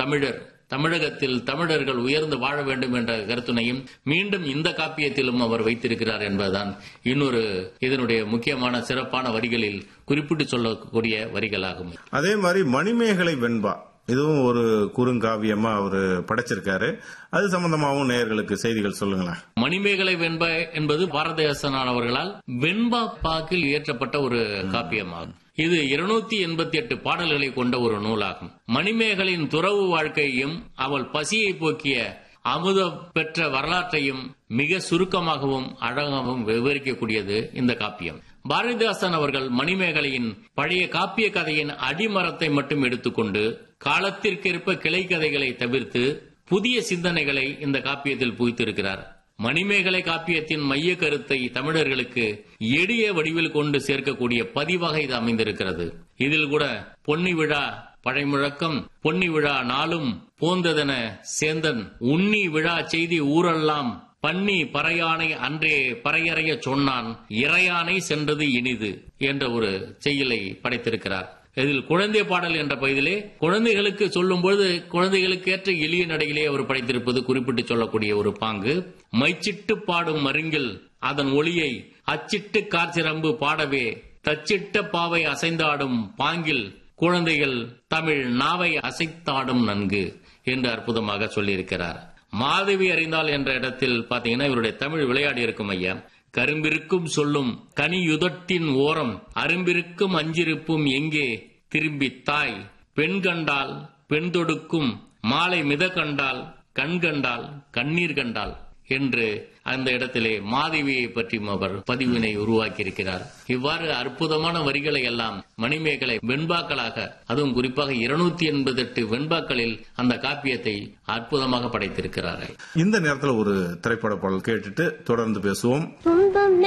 தமிழர் தமிழகத்தில் தமிழர்கள் உயர்ந்து வாழ வேண்டும் என்ற கருத்துனையும் மீண்டும் இந்த காப்பியத்திலும் அவர் வைத்திருக்கிறார் என்பதுதான் இன்னொரு இதனுடைய முக்கியமான சிறப்பான வரிகளில் குறிப்பிட்டு சொல்லக்கூடிய வரிகளாகும் அதே மாதிரி மணிமேகலை வெண்பா இதுவும் ஒரு குறுங்காவியமா அவரு படைச்சிருக்காரு அது சம்பந்தமாவும் நேயர்களுக்கு செய்திகள் சொல்லுங்களேன் மணிமேகலை வெண்பா என்பது பாரதிதாசன் அவர்களால் வெண்பா பாக்கில் இயற்றப்பட்ட ஒரு காப்பியமாகும் இது இருநூத்தி எண்பத்தி எட்டு பாடல்களை கொண்ட ஒரு நூலாகும் மணிமேகலின் துறவு வாழ்க்கையையும் அவள் பசியை போக்கிய அமுத பெற்ற வரலாற்றையும் மிக சுருக்கமாகவும் அழகாகவும் விவரிக்கக்கூடியது இந்த காப்பியம் பாரதிதாசன் அவர்கள் மணிமேகலையின் பழைய காப்பிய கதையின் அடிமரத்தை மட்டும் எடுத்துக்கொண்டு காலத்திற்கேற்ப கிளை கதைகளை தவிர்த்து புதிய சிந்தனைகளை இந்த காப்பியத்தில் புகுத்திருக்கிறார் மணிமேகலை காப்பியத்தின் மைய கருத்தை தமிழர்களுக்கு எளிய வடிவில் கொண்டு சேர்க்கக்கூடிய பதிவாக இது அமைந்திருக்கிறது இதில் கூட பொன்னி விழா பழைமுழக்கம் பொன்னி விழா நாளும் போந்ததென சேந்தன் உண்ணி விழா செய்தி ஊரெல்லாம் பன்னி பறையானை அன்றே பறையறைய சொன்னான் இறையானை சென்றது இனிது என்ற ஒரு செய்யலை படைத்திருக்கிறார் இதில் குழந்தை பாடல் என்ற பகுதியிலே குழந்தைகளுக்கு சொல்லும்போது குழந்தைகளுக்கு ஏற்ற எளிய நடையிலே அவர் படைத்திருப்பது குறிப்பிட்டு சொல்லக்கூடிய ஒரு பாங்கு மைச்சிட்டு பாடும் மருங்கில் அதன் ஒளியை அச்சிட்டு காற்சிரம்பு பாடவே தச்சிட்ட பாவை அசைந்தாடும் பாங்கில் குழந்தைகள் தமிழ் நாவை அசைத்தாடும் நன்கு என்று அற்புதமாக சொல்லியிருக்கிறார் மாதவி அறிந்தால் என்ற இடத்தில் பாத்தீங்கன்னா இவருடைய தமிழ் விளையாடி இருக்கும் ஐயா கரும்பிருக்கும் சொல்லும் கனியுதட்டின் ஓரம் அரும்பிருக்கும் அஞ்சிருப்பும் எங்கே திரும்பி தாய் பெண் கண்டால் பெண் தொடுக்கும் மாலை மித கண்டால் கண் கண்டால் கண்ணீர் கண்டால் என்று அந்த இடத்திலே மாதவியை பற்றியும் அவர் பதிவினை உருவாக்கியிருக்கிறார் இவ்வாறு அற்புதமான வரிகளை எல்லாம் மணிமேகலை வெண்பாக்களாக அதுவும் குறிப்பாக இருநூத்தி எண்பது எட்டு வெண்பாக்களில் அந்த காப்பியத்தை அற்புதமாக படைத்திருக்கிறார்கள் இந்த நேரத்தில் ஒரு திரைப்பட பாடல் கேட்டுட்டு தொடர்ந்து பேசுவோம் துன்பம்